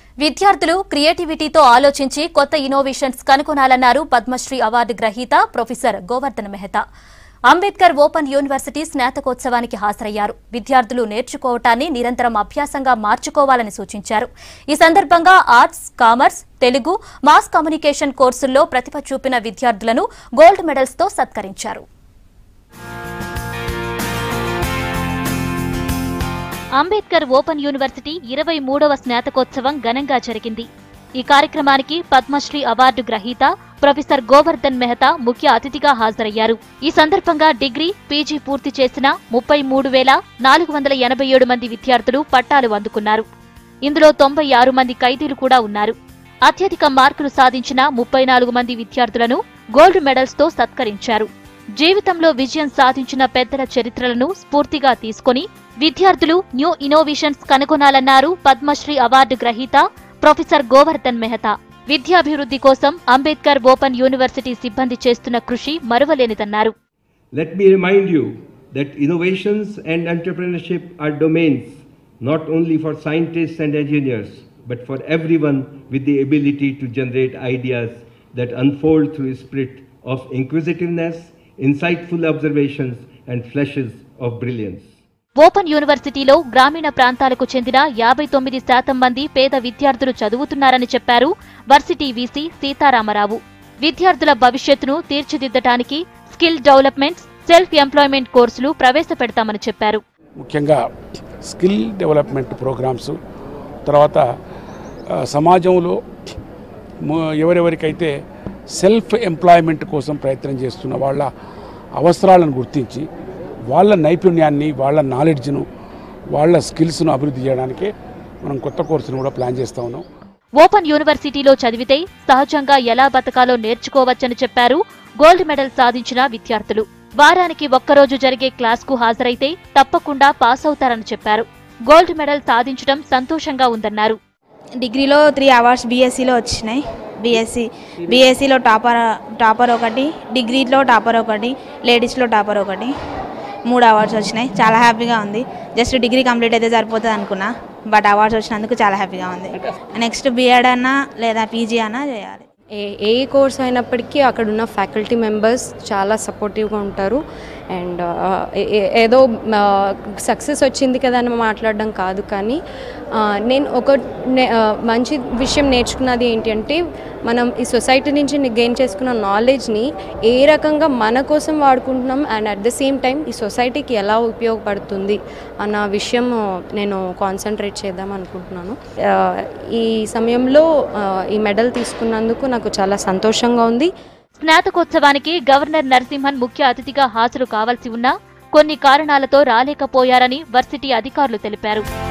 విద్యార్థులు క్రియేటివిటీతో ఆలోచించి కొత్త ఇన్నోవేషన్స్ కనుగొనాలన్నారు పద్మశ్రీ అవార్డు గ్రహీత professor Govardhan Mehta Ambedkar open university స్నాతకోత్సవానికి హాజరయ్యారు విద్యార్థులు నేర్చుకోవటాన్ని నిరంతరం అభ్యాసంగా మార్చుకోవాలని సూచించారు ఈ సందర్భంగా arts commerce Telugu mass communication కోర్సుల్లో ప్రతిభ చూపిన విద్యార్థులను గోల్డ్ మెడల్స్తో సత్కరించారు అంబేద్కర్ ఓపెన్ యూనివర్సిటీ ఇరవై మూడవ స్నాతకోత్సవం ఘనంగా జరిగింది ఈ కార్యక్రమానికి పద్మశ్రీ అవార్డు గ్రహీత ప్రొఫెసర్ గోవర్ధన్ మెహతా ముఖ్య అతిథిగా హాజరయ్యారు ఈ సందర్భంగా డిగ్రీ పీజీ పూర్తి చేసిన ముప్పై మూడు వేల నాలుగు వందల ఎనభై ఏడు మంది విద్యార్థులు పట్టాలు అందుకున్నారు ఇందులో తొంభై ఆరు మంది ఖైదీలు కూడా ఉన్నారు అత్యధిక మార్కులు సాధించిన ముప్పై నాలుగు మంది విద్యార్థులను గోల్డ్ మెడల్స్తో సత్కరించారు జీవితంలో విజయం సాధించిన పెద్దల చరిత్రలను స్ఫూర్తిగా తీసుకొని విద్యార్థులు న్యూ ఇన్నోవేషన్స్ కనుగొనాలన్నారు పద్మశ్రీ అవార్డు గ్రహీత ప్రొఫెసర్ గోవర్ధన్ మెహతా విద్యాభివృద్ధి కోసం అంబేద్కర్ ఓపెన్ యూనివర్సిటీ సిబ్బంది చేస్తున్న కృషి మరువలేనిదన్నారు Let me remind you that innovations and entrepreneurship are domains not only for scientists and engineers, but for everyone with the ability to generate ideas that unfold through a spirit of inquisitiveness, insightful observations, and flashes of brilliance. Open యూనివర్సిటీలో గ్రామీణ ప్రాంతాలకు చెందిన యాభై తొమ్మిది శాతం మంది పేద విద్యార్థులు చదువుతున్నారని చెప్పారు వర్సిటీ వీసీ సీతారామరావు విద్యార్థుల భవిష్యత్తును తీర్చిదిద్దటానికి స్కిల్ డెవలప్మెంట్ సెల్ఫ్ ఎంప్లాయ్మెంట్ కోర్సులు ప్రవేశపెడతామని చెప్పారు ముఖ్యంగా స్కిల్ డెవలప్మెంట్ ప్రోగ్రామ్స్ తర్వాత ఆ, సమాజంలో ము- ఎవరెవరికైతే సెల్ఫ్ ఎంప్లాయ్మెంట్ కోసం ప్రయత్నం చేస్తున్న వాళ్ళ అవసరాలను గుర్తించి వాళ్ళ నైపుణ్యాన్ని వాళ్ళ నాలెడ్జ్ను వాళ్ళ స్కిల్స్ను అభివృద్ధి చేయడానికే మనం కొత్త కోర్సును కూడా ప్లాన్ చేస్తూ ఉన్నాం ఓపెన్ యూనివర్సిటీలో చదివితే సహజంగా ఎలా బతకాలో నేర్చుకోవచ్చని చెప్పారు గోల్డ్ మెడల్ సాధించిన విద్యార్థులు వారానికి ఒక్కరోజు జరిగే క్లాస్కు హాజరైతే తప్పకుండా పాస్ అవుతారని చెప్పారు గోల్డ్ మెడల్ సాధించడం సంతోషంగా ఉందన్నారు డిగ్రీలో త్రీ అవార్డ్స్ బీఎస్సీలో వచ్చినాయి బీఎస్సీ బీఎస్సీలో టాపర్ టాపర్ ఒకటి డిగ్రీలో టాపర్ ఒకటి లేడీస్లో టాపర్ ఒకటి మూడు అవార్డ్స్ వచ్చినాయి చాలా హ్యాపీగా ఉంది జస్ట్ డిగ్రీ కంప్లీట్ అయితే సరిపోతుంది అనుకున్నా బట్ అవార్డ్స్ వచ్చినందుకు చాలా హ్యాపీగా ఉంది నెక్స్ట్ బీఎడ్ అన్నా లేదా పీజీ అన్నా చేయాలి ఏ ఏ కోర్స్ అయినప్పటికీ అక్కడ ఉన్న ఫ్యాకల్టీ మెంబర్స్ చాలా సపోర్టివ్గా ఉంటారు అండ్ ఏదో సక్సెస్ వచ్చింది కదా అని మాట్లాడడం కాదు కానీ ఆ, నేను ఒక నే- ఆ, మంచి విషయం నేర్చుకున్నది ఏంటి అంటే మనం ఈ సొసైటీ నుంచి గెయిన్ చేసుకున్న నాలెడ్జ్ని ఏ రకంగా మన కోసం వాడుకుంటున్నాం and at the same time ఈ సొసైటీకి ఎలా ఉపయోగపడుతుంది అన్న విషయం నేను కాన్సన్ట్రేట్ చేద్దాం అనుకుంటున్నాను ఆ, ఈ సమయంలో ఆ, ఈ మెడల్ తీసుకున్నందుకు నాకు చాలా సంతోషంగా ఉంది స్నాతకోత్సవానికి గవర్నర్ నరసింహన్ ముఖ్య అతిథిగా హాజరు కావాల్సి ఉన్నా కొన్ని కారణాలతో రాలేకపోయారని వర్సిటీ అధికారులు తెలిపారు